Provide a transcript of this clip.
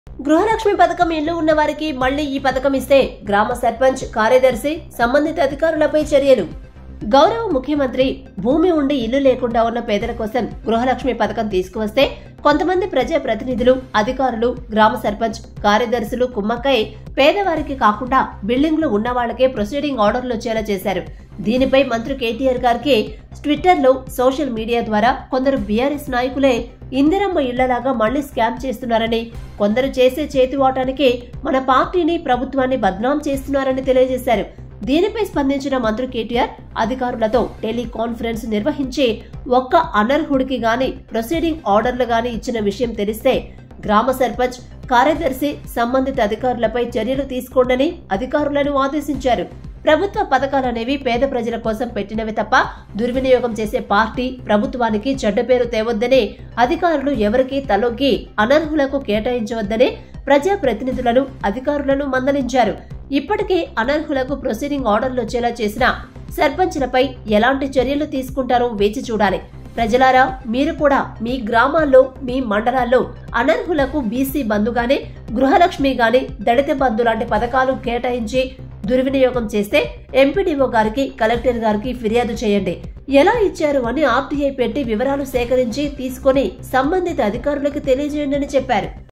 గృహలక్ష్మి పథకం ఇల్లు ఉన్న వారికి మళ్లీ ఈ పథకం ఇస్తే గ్రామ సర్పంచ్ కార్యదర్శి సంబంధిత అధికారులపై చర్యలు గౌరవ ముఖ్యమంత్రి భూమి ఉండి ఇల్లు లేకుండా ఉన్న పేదల కోసం గృహలక్ష్మి పథకం తీసుకువస్తే కొంతమంది ప్రజా ప్రతినిధులు అధికారులు గ్రామ సర్పంచ్ కార్యదర్శులు కుమ్మక్కై పేదవారికి కాకుండా బిల్డింగ్లు ఉన్న వాళ్ళకే ప్రొసీడింగ్ ఆర్డర్లు వచ్చేలా చేశారు దీనిపై మంత్రి కేటీఆర్ గారికి ట్విట్టర్లో సోషల్ మీడియా ద్వారా కొందరు బీఆర్ఎస్ నాయకులే ఇందిరమ్మ ఇళ్లలాగా మళ్లీ స్కామ్ చేస్తున్నారని కొందరు చేసే చేతివాటానికి మన పార్టీని ప్రభుత్వాన్ని బద్నాం చేస్తున్నారని తెలియజేశారు దీనిపై స్పందించిన మంత్రి కేటీఆర్ అధికారులతో టెలికాన్ఫరెన్స్ నిర్వహించి ఒక్క అనర్హుడికి గాని ప్రొసీడింగ్ ఆర్డర్లు గాని ఇచ్చిన విషయం తెలిస్తే గ్రామ సర్పంచ్ కార్యదర్శి సంబంధిత అధికారులపై చర్యలు తీసుకోండని అధికారులను ఆదేశించారు ప్రభుత్వ పథకాలనేవి పేద ప్రజల కోసం పెట్టినవి తప్ప దుర్వినియోగం చేసే పార్టీ ప్రభుత్వానికి చెడ్డ పేరు తేవద్దని అధికారులు ఎవరికీ తలొగ్గి అనర్హులకు కేటాయించవద్దని ప్రజా ప్రతినిధులను అధికారులను మందలించారు ఇప్పటికే అనర్హులకు ప్రొసీడింగ్ ఆర్డర్లు వచ్చేలా చేసిన సర్పంచ్లపై ఎలాంటి చర్యలు తీసుకుంటారో వేచి చూడాలి ప్రజలారా మీరు కూడా మీ గ్రామాల్లో మీ మండలాల్లో అనర్హులకు బీసీ బంధు గాని గృహలక్ష్మి గాని దళిత బంధు లాంటి పథకాలు కేటాయించి దుర్వినియోగం చేస్తే ఎంపీడీఓ గారికి కలెక్టర్ గారికి ఫిర్యాదు చేయండి ఎలా ఇచ్చారు అని ఆర్టీఐ పెట్టి వివరాలు సేకరించి తీసుకొని సంబంధిత అధికారులకు తెలియజేయండి అని చెప్పారు